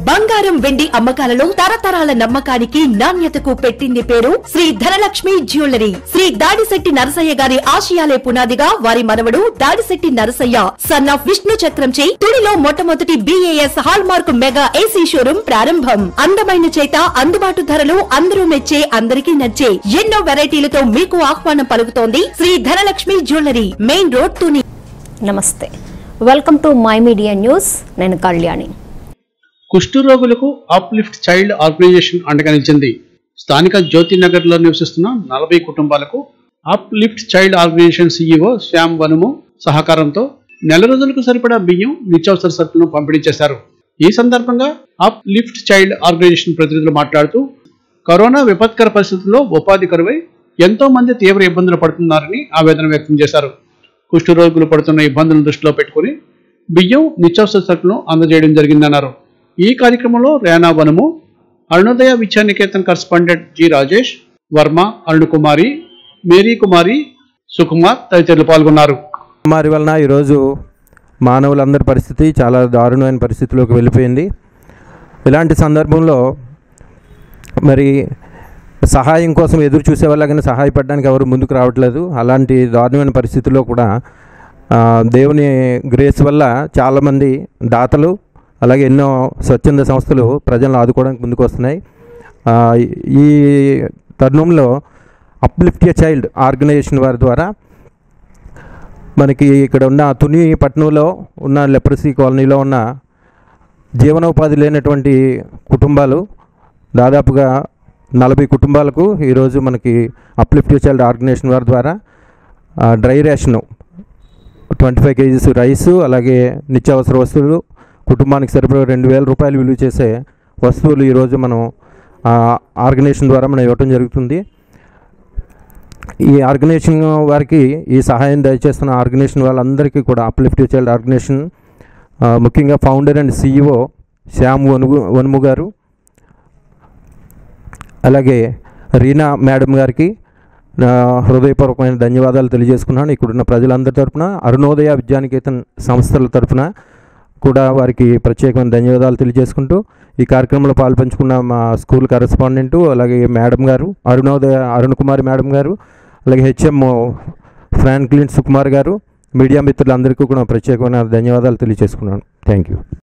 బంగారం వెండి అమ్మకాలలో తరతరాల నమ్మకానికి నాణ్యతకు పెట్టింది పేరు శ్రీ ధనలక్ష్మి జ్యువెలరీ శ్రీ దాడిశెట్టి నరసయ్య గారి ఆశయాలే పునాదిగా వారి మనవడు దాడిశెట్టి నరసయ్య సన్ ఆఫ్ విష్ణు చక్రంచే తుడిలో మొట్టమొదటి BIS hallmark mega AC showroom ప్రారంభం అందమైన చేత అందుబాటు ధరలు అందరూ మెచ్చే అందరికీ నచ్చే ఎన్నో వెరైటీలతో మీకు ఆహ్వానం పలుకుతోంది Sri Dhanalakshmi jewellery main road Tuni నమస్తే welcome to my media news నేను కళ్యాణి కుష్ఠరోగులకు అప్లిఫ్ట్ చైల్డ్ ఆర్గనైజేషన్ అండగా నిలిచింది స్థానిక జ్యోతినగర్లో నివసిస్తున్న నలభై కుటుంబాలకు uplift child organisation CEO Shyam Vanumu సహకారంతో నెల రోజులకు సరిపడా బియ్యం నిత్యావసర సరుకులను పంపిణీ చేశారు ఈ సందర్భంగా అప్ లిఫ్ట్ చైల్డ్ ఆర్గనైజేషన్ ప్రతినిధులు మాట్లాడుతూ కరోనా విపత్కర పరిస్థితుల్లో ఉపాధి కరువై ఎంతో మంది తీవ్ర ఇబ్బందులు పడుతున్నారని ఆవేదన వ్యక్తం చేశారు కుష్ఠరోగులు పడుతున్న ఇబ్బందులను దృష్టిలో పెట్టుకుని బియ్యం నిత్యావసర సరుకులను అందజేయడం జరిగిందన్నారు ఈ కార్యక్రమంలో రేనా వనము అరుణోదయ విద్యానికేతన్ కరస్పాండెంట్ జి రాజేష్ వర్మ అరుణ్ కుమారి మేరీ కుమారి సుకుమార్ తదితరులు పాల్గొన్నారు మహమ్మారి వలన ఈరోజు మానవులందరి పరిస్థితి చాలా దారుణమైన పరిస్థితిలోకి వెళ్ళిపోయింది ఇలాంటి సందర్భంలో మరి సహాయం కోసం ఎదురు చూసే వాళ్ళకని సహాయపడడానికి ఎవరు ముందుకు రావట్లేదు అలాంటి దారుణమైన పరిస్థితుల్లో కూడా ఆ, దేవుని గ్రేస్ వల్ల చాలామంది దాతలు అలాగే ఎన్నో స్వచ్ఛంద సంస్థలు ప్రజలను ఆదుకోవడానికి ముందుకు వస్తున్నాయి ఆ, ఈ తరుణంలో అప్లిఫ్ట్ ఎ చైల్డ్ ఆర్గనైజేషన్ వారి ద్వారా మనకి ఇక్కడ ఉన్న తుని పట్టణంలో ఉన్న లెప్రసీ కాలనీలో ఉన్న జీవనోపాధి లేనటువంటి కుటుంబాలు దాదాపుగా నలభై కుటుంబాలకు ఈరోజు మనకి అప్లిఫ్ట్ చైల్డ్ ఆర్గనైజేషన్ వారి ద్వారా ఆ, dry ration twenty five KGs rice అలాగే నిత్యావసర వస్తువులు కుటుంబానికి సరిపడే రెండు వేల రూపాయలు విలువ చేసే వస్తువులు ఈరోజు మనం ఆ, ఆర్గనైజేషన్ ద్వారా మనం ఇవ్వటం జరుగుతుంది ఈ ఆర్గనైజేషన్ వారికి ఈ సహాయం దయచేస్తున్న ఆర్గనైజేషన్ వాళ్ళందరికీ కూడా అప్లిఫ్ట్ చైల్డ్ ఆర్గనైజేషన్ ఆ, ముఖ్యంగా founder and CEO Shyam Vanugu Vanumu garu అలాగే రీనా మేడం గారికి నా హృదయపూర్వకమైన ధన్యవాదాలు తెలియజేసుకున్నాను ఇక్కడున్న ప్రజలందరి తరపున అరుణోదయ విద్యానికేతన్ సంస్థల తరపున కూడా వారికి ప్రత్యేకమైన ధన్యవాదాలు తెలియజేసుకుంటూ ఈ కార్యక్రమంలో పాల్పంచుకున్న మా స్కూల్ కరెస్పాండెంట్ అలాగే మేడం గారు అరుణోదయ అరుణ్ కుమార్ మేడం గారు అలాగే హెచ్ఎం ఫ్రాంక్లిన్ సుకుమార్ గారు మీడియా మిత్రులందరికీ కూడా ప్రత్యేకమైన ధన్యవాదాలు తెలియజేసుకున్నాను థ్యాంక్ యూ